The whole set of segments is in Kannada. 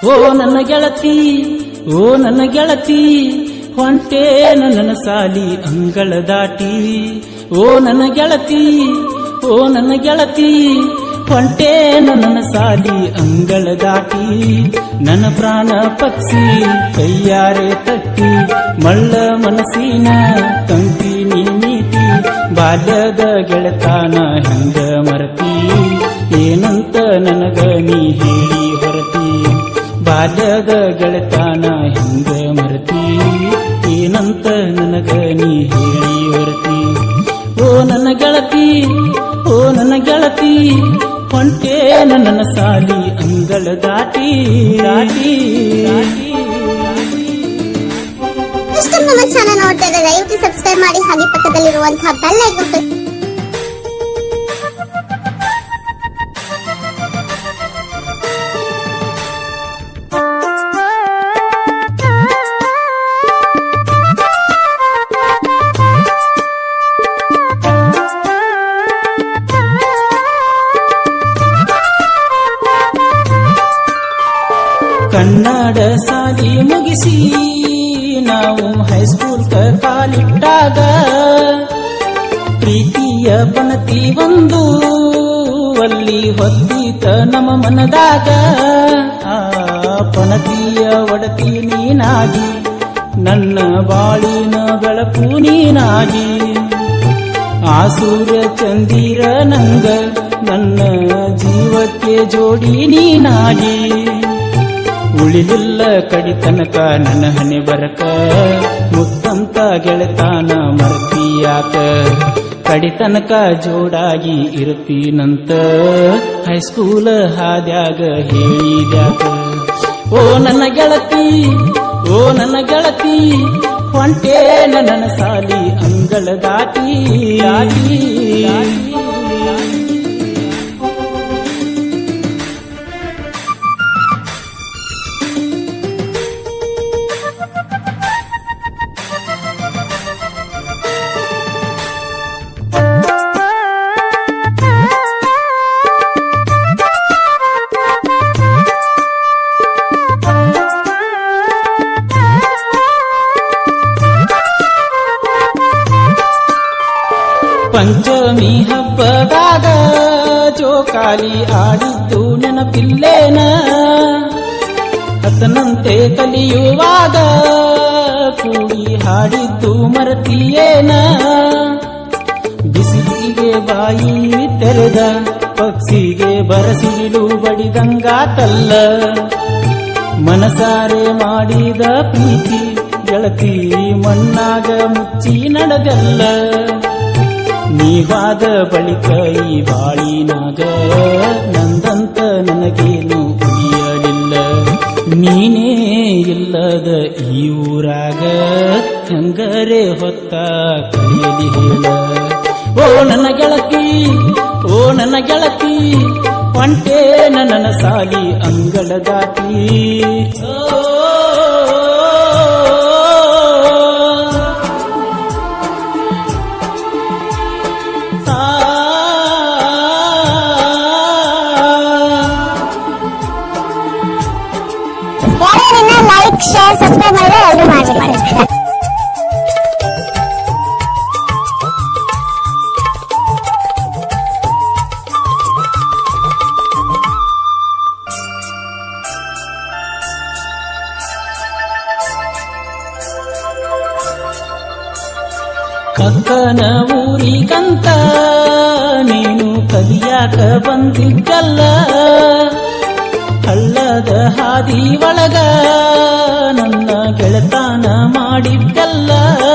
ಓ ನನ್ನ ಗೆಳತಿ ಓ ನನ್ನ ಗೆಳತಿ ಹೊಂಟೇನ ನನ್ನ ಸಾಲಿ ಅಂಗಳ ದಾಟಿ ಓ ನನ್ನ ಗೆಳತಿ ಓ ನನ್ನ ಗೆಳತಿ ಹೊಂಟೇನ ನನ್ನ ಸಾಲಿ ಅಂಗಳ ದಾಟಿ ನನ್ನ ಪ್ರಾಣ ಪಕ್ಷಿ ಕೈಯಾರೆ ತಟ್ಟಿ ಮಳ್ಳ ಮನಸ್ಸಿನ ತಂತಿ ನೀ ಮೀಟಿ ಬಾಲ್ಯದ ಗೆಳತಾನ ಹೆಂಗ ಮರತಿ ಏನಂತ ನನಗ ನೀ ಹೇಳಿ ಹೊರತಿ ಬಾಲ್ಯದ ಗೆಳತಾನ ಹೆಂಗ ಮರತಿ ಏನಂತ ನನಗ ನೀ ಹೇಳಿ ಹೊರತಿ ಓ ನನ್ನ ಗೆಳತಿ ಓ ನನ್ನ ಗೆಳತಿ ಹೊಂಟೆ ನನ್ನ ಸಾಲಿ ಅಂಗಳ ದಾಟಿ ದಾಟಿ ದಾಟಿ ಇಷ್ಟು ನಮ್ಮ ಚಾನಲ್ ನೋಡ್ತಾ ಇದ್ದಾರೆ ದಯವಿಟ್ಟು ಸಬ್ಸ್ಕ್ರೈಬ್ ಮಾಡಿ ಹಾಗೆ ಪಕ್ಕದಲ್ಲಿರುವಂತಹ ಬೆಲ್ ಐಕನ್ ಕನ್ನಡ ಸಾಲಿ ಮುಗಿಸಿ ನಾವು ಹೈಸ್ಕೂಲ್ ಕಾಲಿಟ್ಟಾಗ ಪ್ರೀತಿಯ ಪಣತಿ ಒಂದು ಅಲ್ಲಿ ಹೊತ್ತಿತ ನಮ್ಮ ಮನದಾಗ ಆ ಪಣತಿಯ ಒಡತಿ ನೀನಾಗಿ ನನ್ನ ಬಾಳಿನ ಬೆಳಕು ನೀನಾಗಿ ಆ ಸೂರ್ಯ ಚಂದಿರ ನಂಗ ನನ್ನ ಜೀವಕ್ಕೆ ಜೋಡಿ ನೀನಾಗಿ ಉಳಿಲಿಲ್ಲ ಕಡಿತನಕ ನನ್ನ ಹಣೆ ಬರಕ ಮುತ್ತಂತ ಗೆಳತಾನ ಮರ್ತಿಯಾಕ ಕಡಿತನಕ ಜೋಡಾಗಿ ಇರುತ್ತೀನಂತ ಹೈಸ್ಕೂಲ್ ಹಾದ್ಯಾಗ ಹೇಳಿದ್ಯಾಕ ಓ ನನ್ನ ಗೆಳತಿ ಓ ನನ್ನ ಗೆಳತಿ ಹೊಂಟೆ ನನ್ನ ಸಾಲಿ ಅಂಗಳ ದಾಟಿ ದಾಟಿ ದಾಟಿ ಪಂಚಮಿ ಹಬ್ಬದಾಗ ಜೋಕಾಲಿ ಆಡಿದ್ದು ನೆನಪಿಲ್ಲೇನ ಹತ್ತನಂತೆ ಕಲಿಯುವಾಗ ಕೂಡಿ ಹಾಡಿದ್ದು ಮರತಿಯೇನ ಬಿಸಿಲಿಗೆ ಬಾಯಿ ತೆರೆದ ಪಕ್ಷಿಗೆ ಬರಸಿಲು ಬಡಿದಂಗಾತಲ್ಲ ಮನಸಾರೆ ಮಾಡಿದ ಪ್ರೀತಿ ಗೆಳತಿ ಮಣ್ಣಾಗ ಮುಚ್ಚಿ ನಡೆದಲ್ಲ ನೀವಾದ ಬಳಿಕ ಈ ಬಾಳಿನಾಗ ನಂದಂತ ನನಗೇನು ಉಳಿಯಲಿಲ್ಲ ನೀನೇ ಇಲ್ಲದ ಈ ಊರಾಗ ಹೆಂಗರೆ ಹೊತ್ತ ಕಳಿಯಲಿ ಹೇಳ ಓ ನನ್ನ ಗೆಳತಿ ಓ ನನ್ನ ಗೆಳತಿ ಒಂಟೆ ನನ್ನ ಸಾಲಿ ಅಂಗಳ ದಾಟಿ ಓ ಯಾರ್ಯಾರಿನ್ನ ಲೈಕ್ ಶೇರ್ ಸಬ್ಸ್ಕ್ರೈಬ್ ಮಾಡಿದ್ರೆ ಎಲ್ಲರೂ ಮಾಡ್ಬೇಕು ಅಕ್ಕನ ಊರಿಗಂತ ನೀನು ಕಲಿಯಾಕ ಬಂದಿದ್ದಲ್ಲ ಹಳ್ಳದ ಹಾದಿ ಒಳಗ ನನ್ನ ಗೆಳತಾನ ಮಾಡಿದ್ದಲ್ಲ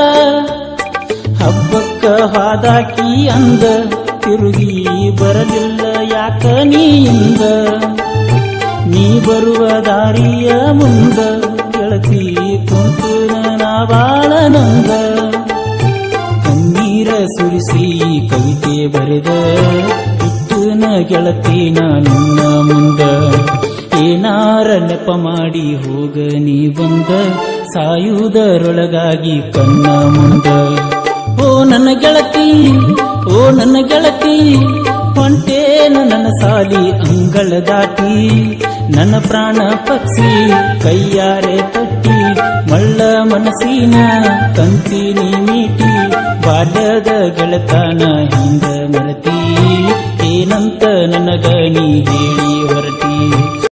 ಹಬ್ಬಕ್ಕ ಹಾದಾಕಿ ಅಂದ ತಿರುಗಿ ಬರಲಿಲ್ಲ ಯಾಕ ನೀಂದ ನೀ ಬರುವ ದಾರಿಯ ಮುಂದ ಗೆಳತಿ ಕುಂತು ನಾ ಬಾಳ ನಂದ ಕಣ್ಣೀರ ಸುರಿಸಿ ಕವಿತೆ ಬರೆದ ಇಟ್ಟನ ಗೆಳತಿನ ನಿನ್ನ ಮುಂದ ಏನಾರ ನೆಪ ಮಾಡಿ ಹೋಗ ನೀ ಬಂದ ಸಾಯುವುದರೊಳಗಾಗಿ ಕಣ್ಣ ಮುಂದ ಓ ನನ್ನ ಗೆಳತಿ ಓ ನನ್ನ ಗೆಳತಿ ಹೊಂಟೇನ ನನ್ನ ಸಾಲಿ ಅಂಗಳ ದಾಟಿ ನನ್ನ ಪ್ರಾಣ ಪಕ್ಷಿ ಕೈಯಾರೆ ತಟ್ಟಿ ಮಳ್ಳ ಮನಸ್ಸಿನ ಕಂತಿನಿ ಮೀಟಿ ಬಾಲ್ಯದ ಗೆಳತನ ಹಿಂದ ಮರತಿ ಏನಂತ ನನಗ ನೀ ಹೇಳಿ ಹೊರಟಿ